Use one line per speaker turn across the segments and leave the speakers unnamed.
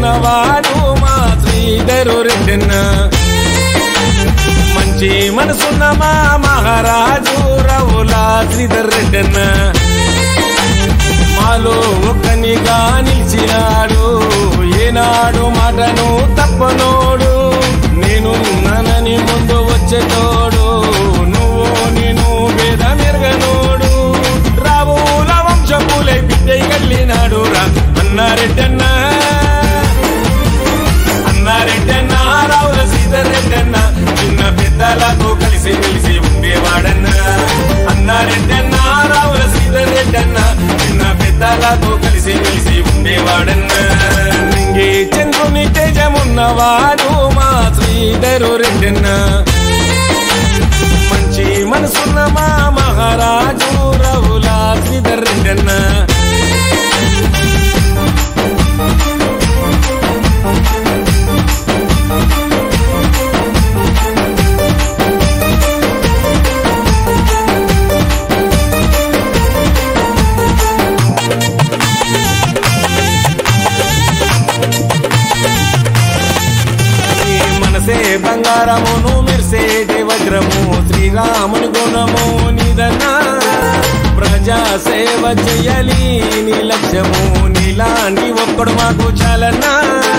ఉన్నవాడు మా శ్రీధరు రెడ్డన్న మంచి మనసున్న మా మహారాజు రవుల శ్రీధర్ రెడ్డన్న మాలో ఒక్కనిగా నిలిచినాడు ఏనాడు మాటను తప్పనోడు నేను ననని ముందు వచ్చేటోడు నువ్వు నేను వేద మెరగనోడు రావుల వంశములై బిడ్డై కళ్ళినాడు రా అన్నారెడ్డన్న అన్నారెడ్డన్న రావుల సీతారెడ్డన్న చిన్న పెద్దలతో కలిసి మెలిసి ఉండేవాడన్న అన్నారెడ్డన్న రావుల సీతారెడ్డన్న చిన్న పెద్దలతో కలిసి మెలిసి ఉండేవాడన్న నింగే చంద్రుని తేజమున్నవాడు మా శ్రీధరు రెడ్డన్న మంచి మనసున్న మా మహారాజు రవుల శ్రీధర్ రెడ్డన్న నీ మనసే బంగారమును మెరిసేటి వజ్రము శ్రీరాముని గుణము నిదన్నా ప్రజా సేవ చెయ్యాలి నీ లక్ష్యము నీలాంటి ఒక్కడు మాకు చాలన్నా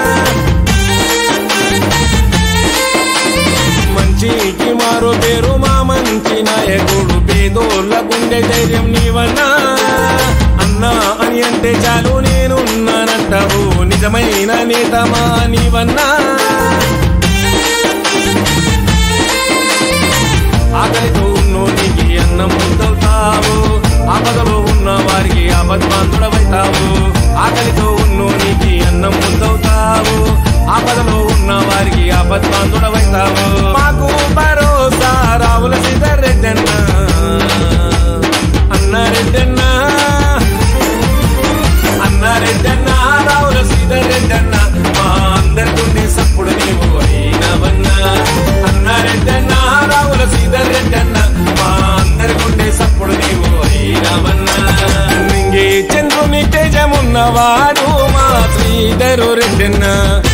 మంచికి మారు పేరు మా మంచి నాయకుడు పేదోళ్ళ గుండె ధైర్యం నీవన్నా అన్నా అని అంటే చాలు నేనున్నానంటావు నిజమైన నేతమా నీవన్నా ఆకలితో ఉన్నోనికి అన్నం ముద్దవుతావు ఆపదలో ఉన్న వారికి ఆపద్బాంధుడవైతావు ఆకలితో ఉన్నోనికి అన్నం ముద్దవుతావు ఆపదలో ఉన్న వారికి ఆపద్బాంధుడవైతావు మాకు భరోసా రావుల సీతారెడ్డన్న అన్నారెడ్డన్న అన్నారెడ్డన్న రావుల సీతారెడ్డన్న మా అందరికుండే సప్పుడు నీవు అయినవన్నా అన్నారెడ్డన్న రావుల సీతారెడ్డన్న మా అందరికుండే సప్పుడు నీవు అయినవన్నా నింగే చంద్రుని తేజమున్నవాడు మా శ్రీధరు రెడ్డన్న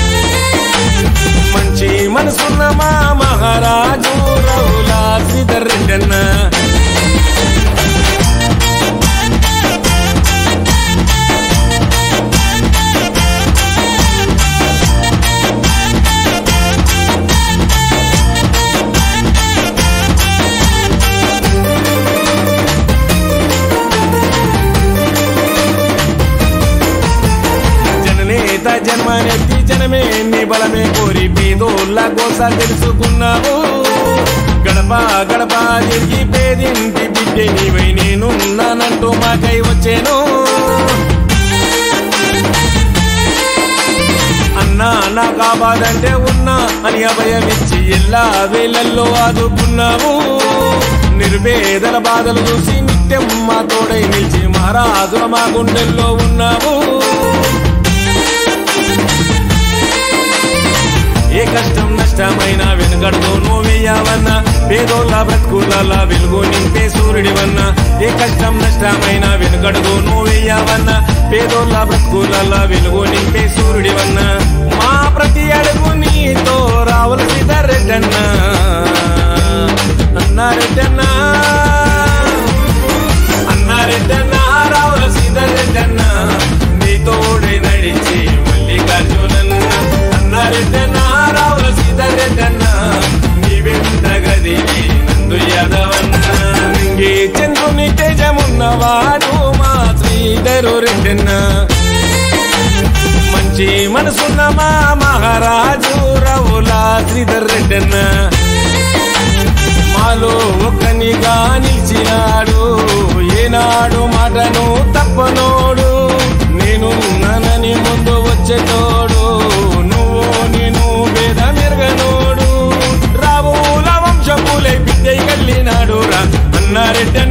మంచి మనసున్న మా మహారాజు రవుల శ్రీధర్ రెడ్డన్న జననేత జన్మనెత్తి జనమే నీ బలమే కోరి పేదోళ్ళ గోస తెలుసుకున్నావు గడప గడప తిరిగి పేదింటి బిడ్డ నీవై నేనున్నానంటూ మాకై వచ్చేను అన్నా నా కాబాదంటే ఉన్నా అని అభయమిచ్చి ఎల్లా వేలల్లో ఆదుకున్నావు నిర్వేదల బాధలు చూసి నిత్యం మా తోడై నిలిచి మహారాజుల మా గుండెల్లో ఉన్నావు ఏ కష్టం నష్టమైన వెనుకడుతో నువ్వేయవన్నా పేదోళ్ళ బ్రతుకుల వెలుగు నింపే సూర్యుడివన్నా ఏ కష్టం నష్టమైన వెనుకడుతో నువ్వేయవన్నా పేదోళ్ళ బ్రతుకుల వెలుగు నింపే సూర్యుడివన్నా మా ప్రతి అడుగు నీతో రావుల సీతారెడ్డన్నా అన్నారెడ్డన్నా అన్నారెడ్డన్నా రావుల సీతారెడ్డన్నా నీ తోడే నడిచి మల్లికార్జునన్న అన్నారెడ్డన్నా రావుల సీతారెడ్డన్నా నీ వెంట గదివి నందు యాదవన్న నింగే చంద్రుని తేజమున్నవాడు మా శ్రీధరు రెడ్డన్న మంచి మనసున్న మా మహారాజు రవుల శ్రీధర్ రెడ్డన్న మాలో ఒక్కనిగా నిలిచినాడు ఏనాడు మాటను తప్పనోడు నేను ననని ముందు వచ్చేటోడు నువ్వు నేను వేద మెరగనోడు రావుల వంశములై బిడ్డై కళ్ళినాడు రా అన్నారెడ్డ